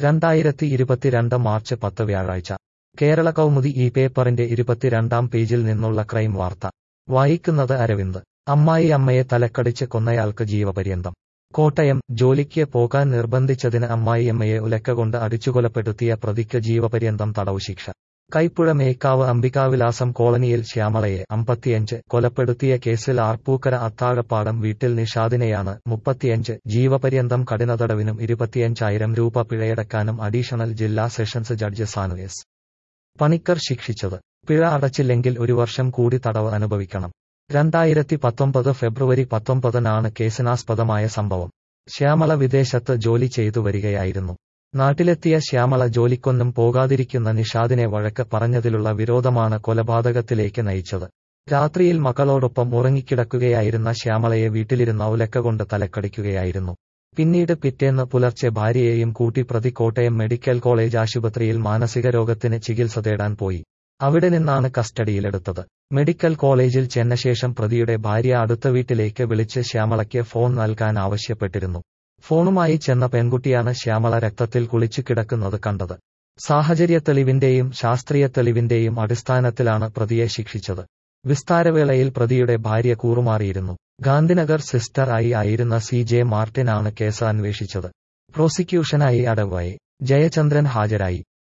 രണ്ടായിരത്തി ഇരുപത്തിരണ്ട് മാർച്ച് പത്ത് വ്യാഴാഴ്ച കേരള കൗമുദി ഈ പേപ്പറിന്റെ ഇരുപത്തിരണ്ടാം പേജിൽ നിന്നുള്ള ക്രൈം വാർത്ത വായിക്കുന്നത് അരവിന്ദ് അമ്മായി അമ്മയെ തലക്കടിച്ച് കൊന്നയാൾക്ക് ജീവപര്യന്തം കോട്ടയം ജോലിക്ക് പോകാൻ നിർബന്ധിച്ചതിന് അമ്മായിയമ്മയെ ഉലക്കകൊണ്ട് അടിച്ചുകൊലപ്പെടുത്തിയ പ്രതിക്ക് ജീവപര്യന്തം തടവ് ശിക്ഷ കൈപ്പുഴ മേക്കാവ് അംബികാവിലാസം കോളനിയിൽ ശ്യാമളയെ അമ്പത്തിയഞ്ച് കൊലപ്പെടുത്തിയ കേസിൽ ആർപ്പൂക്കര അത്താഴപ്പാടം വീട്ടിൽ നിഷാദിനെയാണ് മുപ്പത്തിയഞ്ച് ജീവപര്യന്തം കഠിനതടവിനും ഇരുപത്തിയഞ്ചായിരം രൂപ പിഴയടക്കാനും അഡീഷണൽ ജില്ലാ sessions judge Sanu S Panicker ശിക്ഷിച്ചത് പിഴ അടച്ചില്ലെങ്കിൽ ഒരു വർഷം കൂടി തടവ് അനുഭവിക്കണം രണ്ടായിരത്തി പത്തൊമ്പത് ഫെബ്രുവരി പത്തൊമ്പതിനാണ് കേസിനാസ്പദമായ സംഭവം ശ്യാമള വിദേശത്ത് ജോലി ചെയ്തു വരികയായിരുന്നു നാട്ടിലെത്തിയ ശ്യാമള ജോലിക്കൊന്നും പോകാതിരിക്കുന്ന നിഷാദിനെ വഴക്ക് പറഞ്ഞതിലുള്ള വിരോധമാണ് കൊലപാതകത്തിലേക്ക് നയിച്ചത് രാത്രിയിൽ മകളോടൊപ്പം ഉറങ്ങിക്കിടക്കുകയായിരുന്ന ശ്യാമളയെ വീട്ടിലിരുന്ന ഉലക്ക തലക്കടിക്കുകയായിരുന്നു പിന്നീട് പിറ്റേന്ന് പുലർച്ചെ ഭാര്യയെയും കൂട്ടി പ്രതി കോട്ടയം മെഡിക്കൽ കോളേജ് ആശുപത്രിയിൽ മാനസിക രോഗത്തിന് ചികിത്സ തേടാൻ പോയി അവിടെ നിന്നാണ് കസ്റ്റഡിയിലെടുത്തത് മെഡിക്കൽ കോളേജിൽ ചെന്നശേഷം പ്രതിയുടെ ഭാര്യ അടുത്ത വീട്ടിലേക്ക് വിളിച്ച് ശ്യാമളയ്ക്ക് ഫോൺ നൽകാൻ ആവശ്യപ്പെട്ടിരുന്നു ഫോണുമായി ചെന്ന പെൺകുട്ടിയാണ് ശ്യാമള രക്തത്തിൽ കുളിച്ചു കിടക്കുന്നത് കണ്ടത് സാഹചര്യ തെളിവിന്റെയും ശാസ്ത്രീയ തെളിവിന്റെയും അടിസ്ഥാനത്തിലാണ് പ്രതിയെ ശിക്ഷിച്ചത് വിസ്താരവേളയിൽ പ്രതിയുടെ ഭാര്യ കൂറുമാറിയിരുന്നു ഗാന്ധിനഗർ സിസ്റ്റർ ആയി ആയിരുന്ന സി ജെ മാർട്ടിനാണ് കേസ് അന്വേഷിച്ചത് പ്രോസിക്യൂഷനായി അടവായി ജയചന്ദ്രൻ ഹാജരായി